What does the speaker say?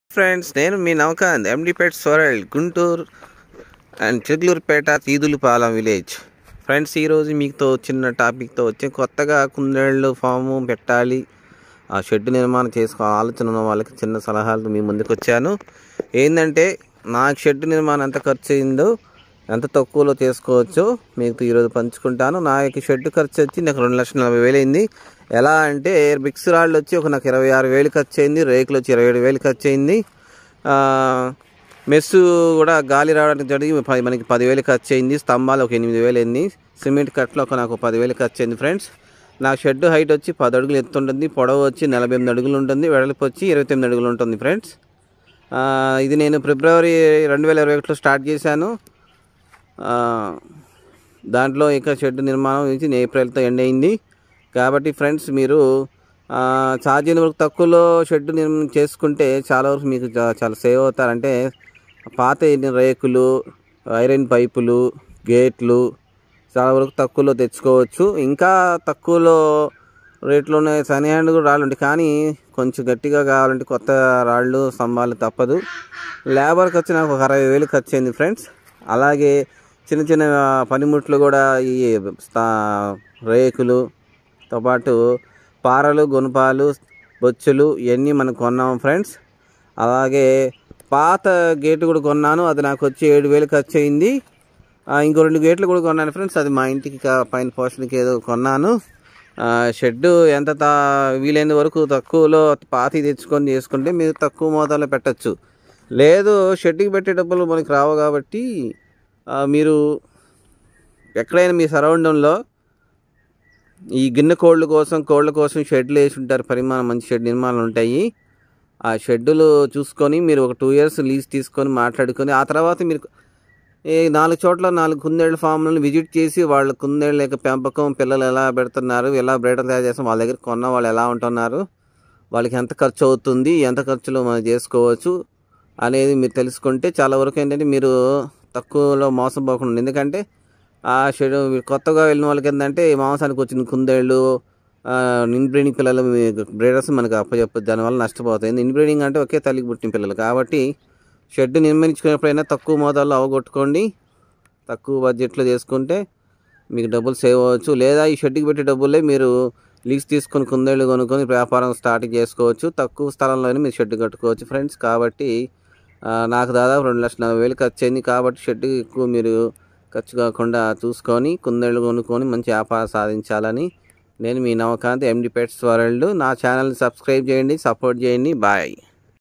Friends నేను మీ Navakanth MD pets world Guntur and Chigulurupeta Tidulapalem village friends ఈరోజు మీతో చిన్న టాపిక్తో వచ్చి కొత్తగా కుందేళ్ళు ఫాము పెట్టాలి ఆ షెడ్ నిర్మాణం చేసుకో ఆలోచన ఉన్న వాళ్ళకి చిన్న సలహాలు మీ ముందుకు వచ్చాను ఏంటంటే నాకు షెడ్ నిర్మాణం ఎంత ఖర్చు అయిందో ఎంత తక్కువలో చేసుకోవచ్చో మీకు ఈరోజు పంచుకుంటాను నా యొక్క షెడ్ ఖర్చు వచ్చి నాకు రెండు లక్షల నలభై వేలు అయింది ఎలా అంటే బిక్స్ రాళ్ళు వచ్చి ఒక నాకు ఇరవై ఆరు వేలు ఖర్చు అయింది రేకులు వచ్చి ఇరవై ఏడు వేలు ఖర్చు అయింది ఆ, మెస్సు కూడా గాలి రావడానికి జరిగి పది- మనకి పదివేలు ఖర్చు అయింది స్తంభాలు ఒక ఎనిమిది వేలు అయింది సిమెంట్ కట్టలు ఒక నాకు పదివేలు ఖర్చు అయింది ఫ్రెండ్స్ నా షెడ్ హైట్ వచ్చి పది అడుగులు ఎత్తు ఉంటుంది పొడవు వచ్చి నలభై ఎనిమిది అడుగులు ఉంటుంది వెడల్పు వచ్చి ఇరవై తొమ్మిది అడుగులు ఉంటుంది ఫ్రెండ్స్ ఆ, ఇది నేను ఫిబ్రవరి రెండు వేల ఇరవై ఒకటిలో స్టార్ట్ చేశాను ఆ, దాంట్లో ఇక షెడ్ నిర్మాణం నుంచి ఏప్రిల్తో ఎండ్ అయింది కాబట్టి ఫ్రెండ్స్ మీరు ఆ, ఛార్జీల వరకు తక్కువలో షెడ్ నిర్మాణం చేసుకుంటే చాలా వరకు మీకు చా- చాలా సేవ్ అవుతారంటే పాత ఎన్ని రేకులు ఐరన్ పైపులు గేట్లు చాలా వరకు తక్కువలో తెచ్చుకోవచ్చు ఇంకా తక్కువలో రేట్లోనే సనీ హ్యాండ్ కూడా రాళ్ళు ఉంటాయి కానీ కొంచెం గట్టిగా కావాలంటే కొత్త రాళ్ళు స్తంభాలు తప్పదు లేబర్ ఖర్చు నాకు ఒక అరవై వేలు ఖర్చు అయింది ఫ్రెండ్స్ అలాగే చిన్న చిన్న పనిముట్లు కూడా ఈ స్థా- రేకులుతో పాటు పారలు గుణపాలు బొచ్చులు ఇవన్నీ మనం కొన్నాము ఫ్రెండ్స్ అలాగే పాత గేటు కూడా కొన్నాను అది నాకు వచ్చి ఏడు వేలు ఖర్చు అయింది ఆ, ఇంకో రెండు గేట్లు కూడా కొన్నాను ఫ్రెండ్స్ అది మా ఇంటికి కా- పైన పోషణకి ఏదో కొన్నాను ఆ, షెడ్ ఎంత తా వీలైన వరకు తక్కువలో పాతి తెచ్చుకొని చేసుకుంటే మీరు తక్కువ మోతాదులో పెట్టచ్చు లేదు షెడ్కి పెట్టే డబ్బులు మనకి రావు కాబట్టి ఆ, మీరు ఎక్కడైనా మీ సరౌండింగ్లో ఈ గిన్నె కోళ్ళ కోసం కోళ్ళ కోసం షెడ్లు వేసి ఉంటారు పరిమాణం మంచి షెడ్ నిర్మాణాలు ఉంటాయి ఆ షెడ్యూలు చూసుకొని మీరు ఒక టూ ఇయర్స్ లీజ్ తీసుకొని మాట్లాడుకొని ఆ తర్వాత మీరు ఈ నాలుగు చోట్ల నాలుగు కుందేళ్ళ ఫామ్లను విజిట్ చేసి వాళ్ళ కుందేళ్ళ యొక్క పెంపకం పిల్లలు ఎలా పెడుతున్నారు ఎలా బ్రేడర్ తయారు చేస్తాం వాళ్ళ దగ్గర కొన్న వాళ్ళు ఎలా ఉంటున్నారు వాళ్ళకి ఎంత ఖర్చు అవుతుంది ఎంత ఖర్చులో మనం చేసుకోవచ్చు అనేది మీరు తెలుసుకుంటే చాలా వరకు ఏంటంటే మీరు తక్కువలో మోసపోకుండా ఉంది. ఎందుకంటే ఆ షెడ్ కొత్తగా వెళ్ళిన వాళ్ళకి ఏంటంటే మాంసానికి వచ్చిన కుందేళ్ళు ఇన్బ్రీడింగ్ పిల్లలు బ్రీడర్స్ మనకు అప్పచెప్పదు దానివల్ల నష్టపోతాయి ఇన్బ్రీడింగ్ అంటే ఒకే తల్లికి పుట్టిన పిల్లలు కాబట్టి షెడ్ నిర్మించుకునేప్పుడైనా తక్కువ మోతాదులో అవగొట్టుకోండి తక్కువ బడ్జెట్లో చేసుకుంటే మీకు డబ్బులు సేవ్ అవ్వచ్చు లేదా ఈ షెడ్కి పెట్టే డబ్బులే మీరు లీజ్ తీసుకొని కుందేళ్ళు కొనుక్కొని వ్యాపారం స్టార్ట్ చేసుకోవచ్చు తక్కువ స్థలంలోనే మీరు షెడ్ కట్టుకోవచ్చు ఫ్రెండ్స్ కాబట్టి ఆ, నాకు దాదాపు రెండు లక్షల నలభై వేలు ఖర్చు అయింది కాబట్టి షెడ్ ఎక్కువ మీరు ఖర్చు కాకుండా చూసుకొని కుందేళ్ళు కొనుక్కొని మంచి వ్యాపారం సాధించాలని నేను మీ నవకాంత్ ఎండి పెట్స్ వరల్డ్ నా ఛానల్ని సబ్స్క్రైబ్ చేయండి సపోర్ట్ చేయండి బాయ్